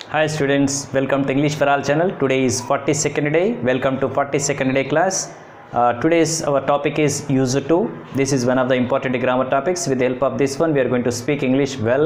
Hi students, welcome to English for All channel. Today is 42nd day. Welcome to 42nd day class. Uh, today's our topic is user 2. This is one of the important grammar topics. With the help of this one, we are going to speak English well.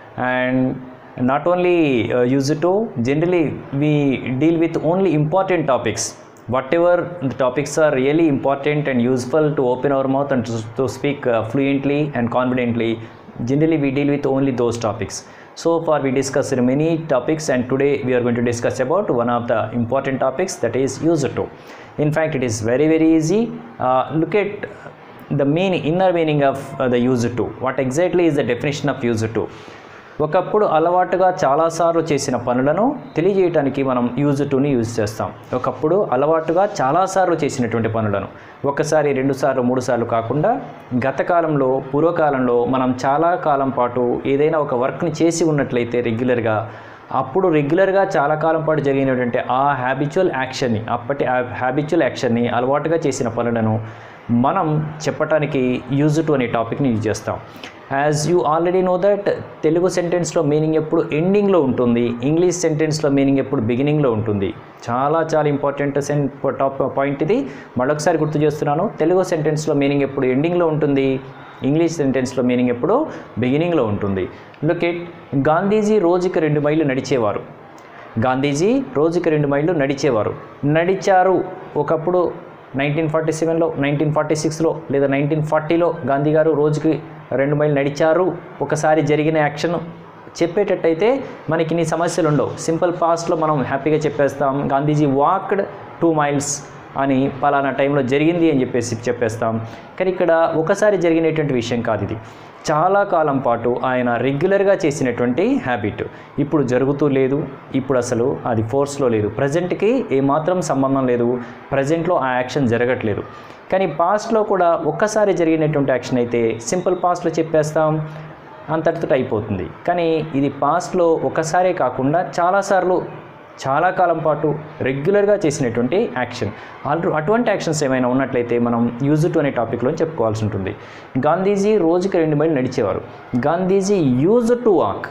And not only uh, user 2, generally we deal with only important topics. Whatever the topics are really important and useful to open our mouth and to, to speak uh, fluently and confidently, generally we deal with only those topics. So far we discussed many topics and today we are going to discuss about one of the important topics that is user to. In fact it is very very easy. Uh, look at the meaning inner meaning of uh, the user to. What exactly is the definition of user to? ఒకప్పుడు అలవాటుగా చాలాసార్లు చేసిన పనులను తెలియజేయడానికి మనం use టుని use చేస్తాం ఒకప్పుడు అలవాటుగా చాలాసార్లు చేసినటువంటి పనులను ఒకసారి రెండుసార్లు మూడు సార్లు కాకుండా గత కాలంలో పూర్వకాలంలో మనం చాలా కాలం పాటు ఏదైనా ఒక వర్క్ని చేసి ఉన్నట్లయితే రెగ్యులర్గా అప్పుడు రెగ్యులర్గా చాలా కాలం పాటు జరిగినటువంటి ఆ హ్యాబిచువల్ యాక్షన్ని అప్పటి హ్యాబిచువల్ యాక్షన్ని అలవాటుగా చేసిన పనులను మనం చెప్పటానికి యూజ్ టు అనే టాపిక్ని యూజ్ చేస్తాం as you already know that Telugu సెంటెన్స్లో మీనింగ్ ఎప్పుడు ఎండింగ్లో ఉంటుంది ఇంగ్లీష్ సెంటెన్స్లో మీనింగ్ ఎప్పుడు బిగినింగ్లో ఉంటుంది చాలా చాలా ఇంపార్టెంట్ సెన్ టాప్ పాయింట్ ఇది మరొకసారి గుర్తు చేస్తున్నాను తెలుగు సెంటెన్స్లో మీనింగ్ ఎప్పుడు ఎండింగ్లో ఉంటుంది ఇంగ్లీష్ సెంటెన్స్లో మీనింగ్ ఎప్పుడు బిగినింగ్లో ఉంటుంది లుక్ ఎట్ గాంధీజీ రోజుకి రెండు మైళ్ళు నడిచేవారు గాంధీజీ రోజుకి రెండు మైళ్ళు నడిచేవారు నడిచారు ఒకప్పుడు నైన్టీన్ ఫార్టీ సెవెన్లో నైన్టీన్ ఫార్టీ సిక్స్లో లేదా నైన్టీన్ ఫార్టీలో గాంధీ గారు రోజుకి రెండు మైళ్ళు నడిచారు ఒకసారి జరిగిన యాక్షన్ చెప్పేటట్టయితే మనకి ఇన్ని సమస్యలు ఉండవు సింపుల్ పాస్ట్లో మనం హ్యాపీగా చెప్పేస్తాం గాంధీజీ వాక్డ్ టూ మైల్స్ అని పలానా టైంలో జరిగింది అని చెప్పేసి చెప్పేస్తాం కానీ ఇక్కడ ఒకసారి జరిగినటువంటి విషయం కాదు ఇది చాలా కాలం పాటు ఆయన రెగ్యులర్గా చేసినటువంటి హ్యాబిట్ ఇప్పుడు జరుగుతూ లేదు ఇప్పుడు అసలు అది ఫోర్స్లో లేదు ప్రజెంట్కి ఏమాత్రం సంబంధం లేదు ప్రజెంట్లో ఆ యాక్షన్ జరగట్లేదు కానీ పాస్ట్లో కూడా ఒక్కసారి జరిగినటువంటి యాక్షన్ అయితే సింపుల్ పాస్ట్లో చెప్పేస్తాం అంతటితో అయిపోతుంది కానీ ఇది పాస్ట్లో ఒకసారే కాకుండా చాలాసార్లు చాలా కాలం పాటు రెగ్యులర్గా చేసినటువంటి యాక్షన్ ఆల్రెడీ అటువంటి యాక్షన్స్ ఏమైనా ఉన్నట్లయితే మనం యూజ్ టు అనే టాపిక్లో చెప్పుకోవాల్సి ఉంటుంది గాంధీజీ రోజుకి రెండు మైళ్ళు నడిచేవారు Gandhiji use to walk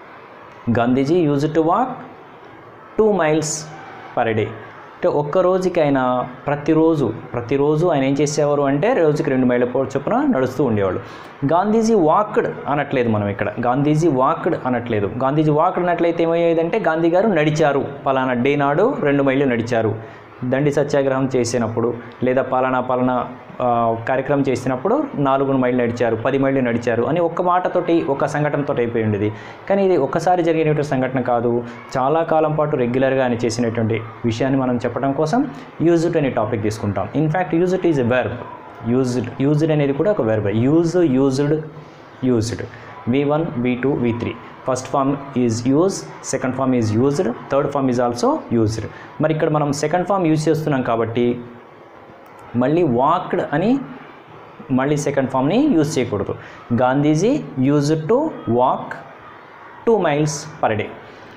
Gandhiji use to walk two miles per day అంటే ఒక్క రోజుకి ఆయన ప్రతిరోజు ప్రతిరోజు ఆయన ఏం చేసేవారు అంటే రోజుకి రెండు మైళ్ళ చొప్పున నడుస్తూ ఉండేవాడు గాంధీజీ వాక్డ్ అనట్లేదు మనం ఇక్కడ గాంధీజీ వాక్డ్ అనట్లేదు గాంధీజీ వాక్డ్ అన్నట్లయితే ఏమయ్యేదంటే గాంధీ గారు నడిచారు పలానా డే నాడు రెండు మైళ్ళు నడిచారు దండి సత్యాగ్రహం చేసినప్పుడు లేదా పాలనా పాలన కార్యక్రమం చేసినప్పుడు నాలుగు మైళ్ళు నడిచారు పది మైళ్ళు నడిచారు అని ఒక్క మాటతోటి ఒక సంఘటనతో అయిపోయి ఉండేది కానీ ఇది ఒక్కసారి జరిగినటువంటి సంఘటన కాదు చాలా కాలం పాటు రెగ్యులర్గా అని చేసినటువంటి విషయాన్ని మనం చెప్పడం కోసం యూజ్డ్ అనే టాపిక్ తీసుకుంటాం in fact used is a verb used used అనేది కూడా ఒక verb use used used V one V two V three first form is use second form is used third form is also used మరి ఇక్కడ మనం second form use చేస్తున్నాం కాబట్టి మళ్ళీ walked అని మళ్ళీ సెకండ్ ఫామ్ని యూజ్ చేయకూడదు Gandhiji use to walk two miles per day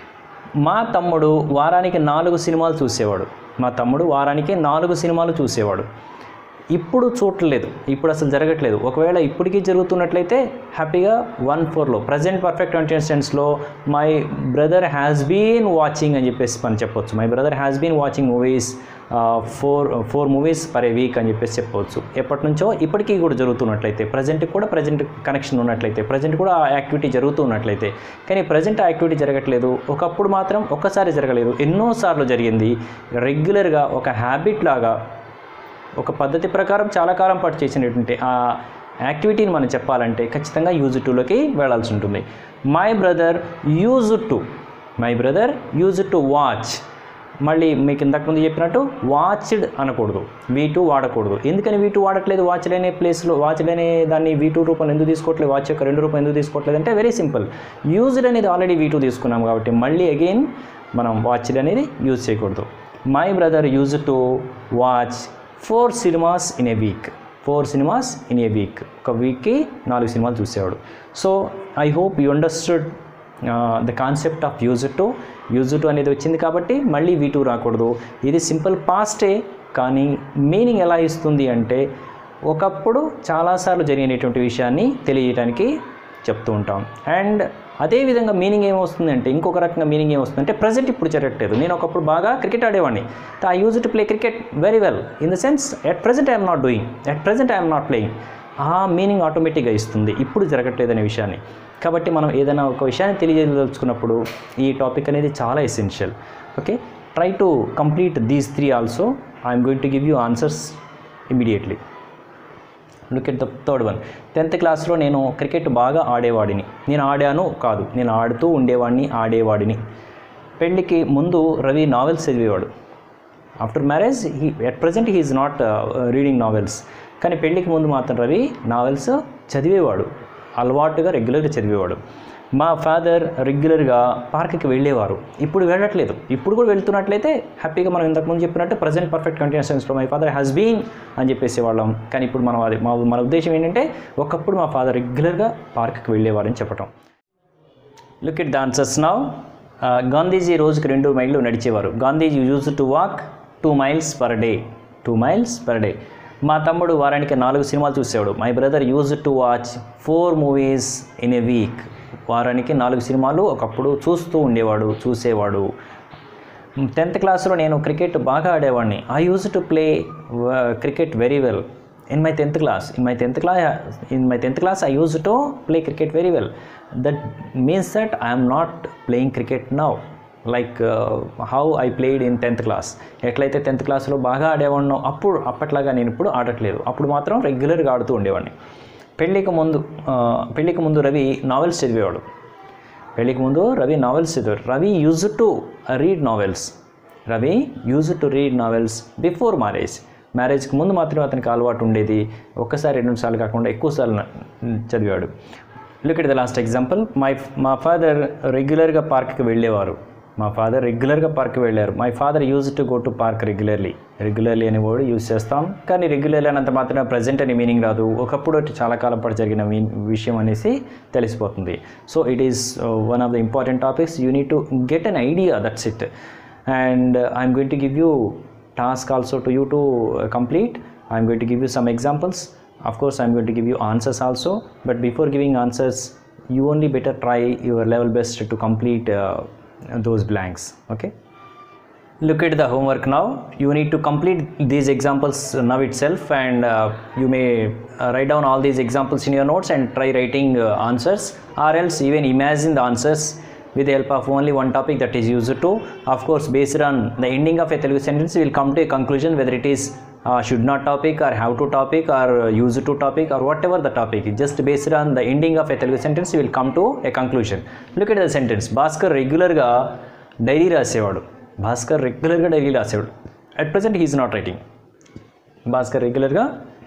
మా తమ్ముడు వారానికి నాలుగు సినిమాలు చూసేవాడు మా తమ్ముడు వారానికి నాలుగు సినిమాలు చూసేవాడు ఇప్పుడు చూడట్లేదు ఇప్పుడు అసలు జరగట్లేదు ఒకవేళ ఇప్పటికీ జరుగుతున్నట్లయితే హ్యాపీగా వన్ ఫోర్లో ప్రజెంట్ పర్ఫెక్ట్ టెన్స్లో my brother has been watching అని చెప్పేసి మనం చెప్పొచ్చు my brother has been watching movies four four movies per a week అని చెప్పేసి చెప్పవచ్చు ఎప్పటి నుంచో ఇప్పటికీ కూడా జరుగుతున్నట్లయితే ప్రజెంట్ కూడా ప్రజెంట్ కనెక్షన్ ఉన్నట్లయితే ప్రజెంట్ కూడా ఆ యాక్టివిటీ జరుగుతున్నట్లయితే కానీ ప్రజెంట్ ఆ యాక్టివిటీ జరగట్లేదు ఒకప్పుడు మాత్రం ఒక్కసారి జరగలేదు ఎన్నోసార్లు జరిగింది రెగ్యులర్గా ఒక హ్యాబిట్ లాగా ఒక పద్ధతి ప్రకారం చాలా కాలం పాటు చేసినటువంటి ఆ యాక్టివిటీని మనం చెప్పాలంటే ఖచ్చితంగా యూజ్ టూలోకి వెళ్ళాల్సి ఉంటుంది my brother use to my brother use to watch మళ్ళీ మీకు ఇంతకుముందు చెప్పినట్టు వాచ్డ్ అనకూడదు వీ టూ వాడకూడదు ఎందుకని వీ టూ వాడట్లేదు వాచ్డ్ అనే ప్లేస్లో వాచ్డ్ అనే దాన్ని వీ టూ రూపాయలు ఎందుకు తీసుకోవట్లేదు వాచ్ యొక్క రెండు రూపాయలు ఎందుకు తీసుకోవట్లేదు అంటే వెరీ సింపుల్ యూజ్డ్ అనేది ఆల్రెడీ వీ టూ తీసుకున్నాం కాబట్టి మళ్ళీ అగైన్ మనం వాచ్డ్ అనేది యూజ్ చేయకూడదు my brother use to watch four cinemas in a week four cinemas in a week ఒక వీక్కి నాలుగు సినిమాలు చూసేవాడు so I hope you understood the concept of use to use to అనేది వచ్చింది కాబట్టి మళ్ళీ వీ టూ రాకూడదు ఇది సింపుల్ పాస్టే కానీ మీనింగ్ ఎలా ఇస్తుంది అంటే ఒకప్పుడు చాలాసార్లు జరిగినటువంటి విషయాన్ని తెలియజేయడానికి చెప్తూ ఉంటాం అండ్ అదే విధంగా మీనింగ్ ఏమొస్తుంది అంటే ఇంకొక రకంగా మీనింగ్ ఏమొస్తుంది అంటే ప్రజెంట్ ఇప్పుడు జరగట్లేదు నేను ఒకప్పుడు బాగా క్రికెట్ ఆడేవాడిని I use to play cricket very well in the sense at present I'm not doing at present I'm not playing ఆ మీనింగ్ ఆటోమేటిక్గా ఇస్తుంది ఇప్పుడు జరగట్లేదు అనే విషయాన్ని కాబట్టి మనం ఏదైనా ఒక విషయాన్ని తెలియజేయదలుచుకున్నప్పుడు ఈ టాపిక్ అనేది చాలా essential okay try to complete these three also I'm going to give you answers immediately look at the third one tenth క్లాస్లో నేను క్రికెట్ బాగా ఆడేవాడిని నేను ఆడాను కాదు నేను ఆడుతూ ఉండేవాడిని ఆడేవాడిని పెళ్ళికి ముందు రవి నావెల్స్ చదివేవాడు after marriage he at present he is not reading novels కానీ పెళ్ళికి ముందు మాత్రం రవి నావెల్స్ చదివేవాడు అలవాటుగా రెగ్యులర్గా చదివేవాడు మా ఫాదర్ రెగ్యులర్గా పార్క్కి వెళ్ళేవారు ఇప్పుడు వెళ్ళట్లేదు ఇప్పుడు కూడా వెళ్తున్నట్లయితే హ్యాపీగా మనం ఇంతకుముందు చెప్పినట్టు ప్రజెంట్ పర్ఫెక్ట్ కంటిన్యూషన్స్లో మై ఫాదర్ హ్యాస్ బీన్ అని చెప్పేసి వాళ్ళం కానీ ఇప్పుడు మనం అది మా మన ఉద్దేశం ఏంటంటే ఒకప్పుడు మా ఫాదర్ రెగ్యులర్గా పార్క్కి వెళ్ళేవారని చెప్పటం look it the answers now Gandhiji రోజుకి రెండు మైళ్ళు నడిచేవారు Gandhiji use to walk two miles per day two miles per day మా తమ్ముడు వారానికి నాలుగు సినిమాలు చూసేవాడు my brother use to watch four movies in a week వారానికి నాలుగు సినిమాలు ఒకప్పుడు చూస్తూ ఉండేవాడు చూసేవాడు టెన్త్ క్లాస్లో నేను క్రికెట్ బాగా ఆడేవాడిని I use to play cricket very well in my tenth class in my tenth class in my tenth class I use to play cricket very well that means that I'm not playing cricket now like how I played in tenth class ఎట్లయితే tenth క్లాస్లో బాగా ఆడేవాడినో అప్పుడు అప్పట్లాగా నేను ఇప్పుడు ఆడట్లేదు అప్పుడు మాత్రం రెగ్యులర్గా ఆడుతూ ఉండేవాడిని పెళ్ళికి ముందు ఆ, పెళ్ళికి ముందు రవి నావెల్స్ చదివేవాడు పెళ్ళికి ముందు రవి నావెల్స్ చదివారు Ravi use to read novels Ravi use to read novels before marriage మ్యారేజ్కి ముందు మాత్రమే అతనికి అలవాటు ఉండేది ఒక్కసారి రెండు సార్లు కాకుండా ఎక్కువసార్లు న- చదివాడు look it the last example my మా ఫాదర్ రెగ్యులర్గా పార్క్కి వెళ్ళేవారు మా ఫాదర్ రెగ్యులర్గా పార్క్కి వెళ్ళారు my father use to go to park regularly regularly అనే వర్డ్ యూజ్ చేస్తాం కానీ రెగ్యులర్లీ అన్నంత మాత్రం ప్రజెంట్ అని మీనింగ్ రాదు ఒకప్పుడు అటు చాలా కాలం పాటు జరిగిన మీ విషయం అనేసి తెలిసిపోతుంది so it is one of the important topics you need to get an idea that's it and I'm going to give you task also to you to uh, complete i'm going to give you some examples of course i'm going to give you answers also but before giving answers you only better try your level best to complete uh, those blanks okay look at the homework now you need to complete these examples now itself and uh, you may uh, write down all these examples in your notes and try writing uh, answers or else even imagine the answers with the help of only one topic that is used to of course based on the ending of a Telugu sentence we will come to a conclusion whether it is uh, should not topic or have to topic or uh, use to topic or whatever the topic just based on the ending of a Telugu sentence we will come to a conclusion look at the sentence Bhaskar regular గా డైరీ రాసేవాడు భాస్కర్ రెగ్యులర్గా diary రాసేవాడు at present he is not writing Bhaskar రెగ్యులర్గా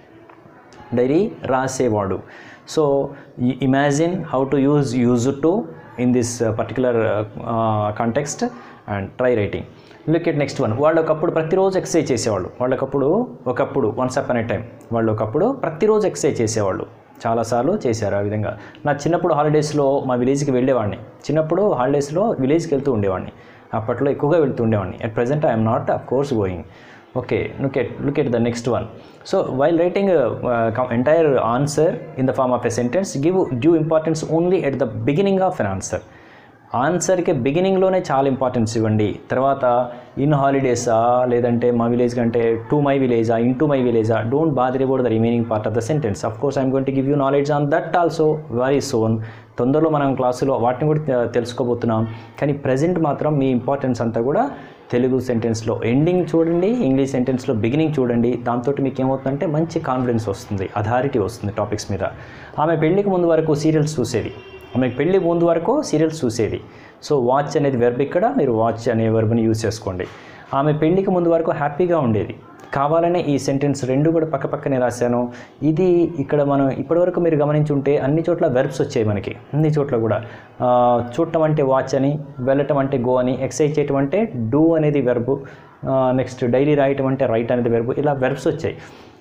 diary రాసేవాడు so imagine how to use use to in this particular context and try writing look at next one వాళ్ళు ఒకప్పుడు ప్రతిరోజు ఎక్సర్సైజ్ చేసేవాళ్ళు వాళ్ళకప్పుడు ఒకప్పుడు వన్స్ అప్ అనే టైం వాళ్ళు ఒకప్పుడు ప్రతిరోజు ఎక్సర్సైజ్ చేసేవాళ్ళు చాలాసార్లు చేశారు ఆ విధంగా నా చిన్నప్పుడు హాలిడేస్లో మా విలేజ్కి వెళ్ళేవాడిని చిన్నప్పుడు హాలిడేస్లో విలేజ్కి వెళ్తూ ఉండేవాడిని అప్పట్లో ఎక్కువగా వెళ్తూ ఉండేవాడిని at present I'm not of course going okay look at look at the next one so while writing a uh, com- entire answer in the form of a sentence give due importance only at the beginning of an answer ఆన్సర్కి బిగినింగ్లోనే చాలా importance ఇవ్వండి తర్వాత in హాలిడేసా లేదంటే మా village కంటే to my విలేజా in to my విలేజా don't bother about the remaining part of the sentence of course I'm going to give you knowledge on that also very soon తొందరలో మనం క్లాసులో వాటిని కూడా తె- తెలుసుకోబోతున్నాం కానీ ప్రజెంట్ మాత్రం మీ ఇంపార్టెన్స్ అంతా కూడా తెలుగు సెంటెన్స్లో ఎండింగ్ చూడండి ఇంగ్లీష్ సెంటెన్స్లో బిగినింగ్ చూడండి దాంతో మీకు ఏమవుతుందంటే మంచి కాన్ఫిడెన్స్ వస్తుంది అథారిటీ వస్తుంది టాపిక్స్ మీద ఆమె పెళ్ళికి ముందు వరకు సీరియల్స్ చూసేది ఆమె పెళ్ళి ముందు వరకు సీరియల్స్ చూసేది సో వాచ్ అనేది వెర్బ్ ఇక్కడ మీరు వాచ్ అనే వెర్బ్ని యూజ్ చేసుకోండి ఆమె పెళ్ళికి ముందు వరకు హ్యాపీగా ఉండేది కావాలనే ఈ సెంటెన్స్ రెండు కూడా పక్క పక్కనే రాశాను ఇది ఇక్కడ మనం ఇప్పటివరకు మీరు గమనించుంటే అన్ని చోట్ల వెర్బ్స్ వచ్చాయి మనకి అన్ని చోట్ల కూడా ఆ, చూడటం అంటే వాచ్ అని వెళ్ళటం అంటే గో అని ఎక్సైజ్ చేయటం అంటే డూ అనేది వెర్బు నెక్స్ట్ డైరీ రాయటం అంటే రైట్ అనేది వెర్బు ఇలా వెర్బ్స్ వచ్చాయి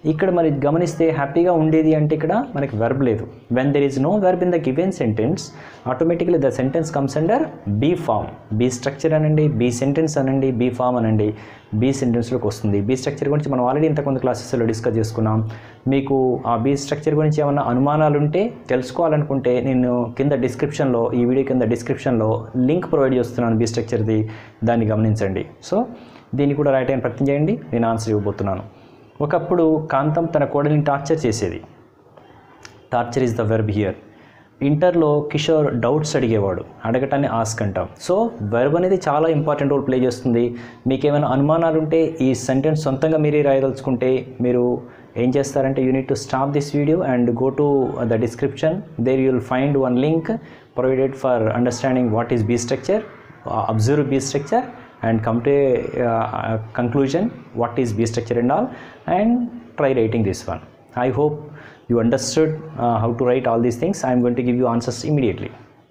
ఇక్కడ మరి గమనిస్తే హ్యాపీగా ఉండేది అంటే ఇక్కడ మనకి వెర్బ్ లేదు when there is no verb in the given sentence automatically the sentence comes under B form B structure అనండి బీ సెంటెన్స్ అనండి బీ ఫామ్ అనండి బీ సెంటెన్స్లోకి వస్తుంది బీ స్ట్రక్చర్ గురించి మనం ఆల్రెడీ ఇంతకుముందు క్లాసెస్లో డిస్కస్ చేసుకున్నాం మీకు ఆ బీ స్ట్రక్చర్ గురించి ఏమైనా అనుమానాలు ఉంటే తెలుసుకోవాలనుకుంటే నేను కింద డిస్క్రిప్షన్లో ఈ వీడియో కింద డిస్క్రిప్షన్లో లింక్ ప్రొవైడ్ చేస్తున్నాను బీ స్ట్రక్చర్ది దాన్ని గమనించండి సో దీన్ని కూడా రైట్ అయిన ప్రయత్నం చేయండి నేను ఆన్సర్ ఇవ్వబోతున్నాను ఒకప్పుడు కాంతం తన కోడలిని టార్చర్ చేసేది torture is the verb here ఇంటర్లో కిషోర్ డౌట్స్ అడిగేవాడు అడగటాన్ని ఆస్క్ అంటాం సో వెర్బ్ అనేది చాలా ఇంపార్టెంట్ రోల్ ప్లే చేస్తుంది మీకు ఏమైనా అనుమానాలు ఉంటే ఈ సెంటెన్స్ సొంతంగా మీరే రాయదలుచుకుంటే మీరు ఏం చేస్తారంటే you need to stop this video and go to the description there you will find one link provided for understanding what is B structure observe B structure and come to a uh, conclusion what is B structure and all and try writing this one. I hope you understood uh, how to write all these things. I am going to give you answers immediately.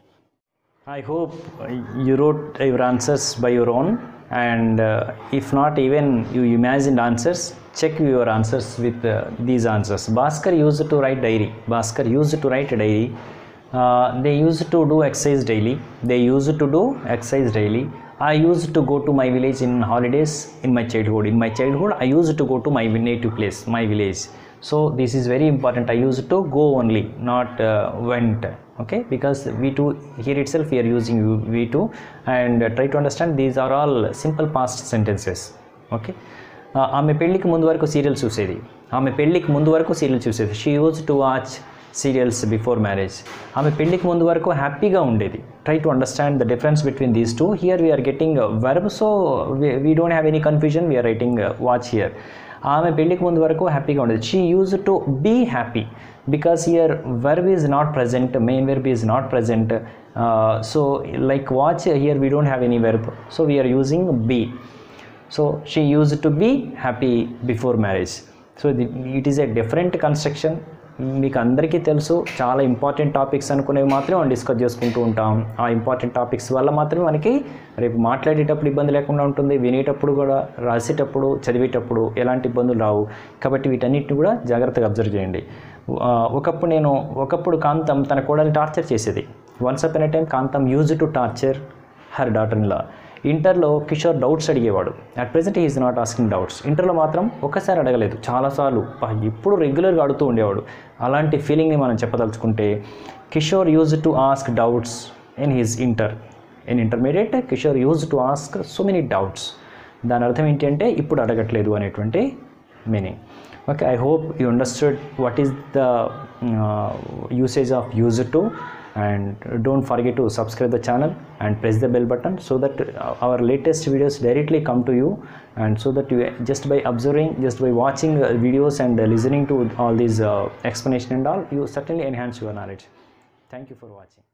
I hope you wrote your answers by your own and uh, if not even you imagined answers check your answers with uh, these answers. Bhaskar used to write diary. Bhaskar used to write a diary. Uh, they used to do exercise daily. They used to do exercise daily. I used to go to my village in holidays in my childhood. In my childhood, I used to go to my native place, my village. So this is very important. I used to go only, not uh, went. Okay, because V2 here itself we are using V2 and uh, try to understand these are all simple past sentences. Okay. Uh, ఆమె పెళ్ళికి ముందు వరకు serial చూసేది ఆమె పెళ్ళికి ముందు వరకు serial చూసేది she use to watch serials before marriage ఆమె పెళ్ళికి ముందు వరకు హ్యాపీగా ఉండేది try to understand the difference between these two here we're getting verb so we don't have any confusion we're writing watch here ఆమె పెళ్ళికి ముందు వరకు హ్యాపీగా ఉండేది she use to be happy because here verb is not present main verb is not present so like watch here we don't have any verb so we're using B so she use to be happy before marriage so it is a different construction మీకు అందరికీ తెలుసు చాలా important topics అనుకునేవి మాత్రమే మనం discuss చేసుకుంటూ ఉంటాం ఆ important topics వల్ల మాత్రమే మనకి రేపు మాట్లాడేటప్పుడు ఇబ్బంది లేకుండా ఉంటుంది వినేటప్పుడు కూడా రాసేటప్పుడు చదివేటప్పుడు ఎలాంటి ఇబ్బందులు రావు కాబట్టి వీటన్నిటిని కూడా జాగ్రత్తగా అబ్జర్వ్ చేయండి ఒకప్పుడు నేను ఒకప్పుడు కాంతం తన కోడల్ని టార్చర్ చేసేది once upon time Kantham use to torture her daughter in law ఇంటర్లో కిషోర్ డౌట్స్ అడిగేవాడు at present is not asking doubts ఇంటర్లో మాత్రం ఒక్కసారి అడగలేదు చాలాసార్లు ఇప్పుడు రెగ్యులర్గా అడుగుతూ ఉండేవాడు అలాంటి ఫీలింగ్ని మనం చెప్పదలుచుకుంటే Kishore use to ask doubts in his inter in intermediate Kishore use to ask so many doubts దాని అర్థం ఏంటి అంటే ఇప్పుడు అడగట్లేదు అనేటువంటి meaning okay I hope you understood what is the usage of use to and don't forget to subscribe the channel and press the bell button so that our latest videos directly come to you and so that you just by observing just by watching videos and listening to all these uh, explanation and all you certainly enhance your knowledge thank you for watching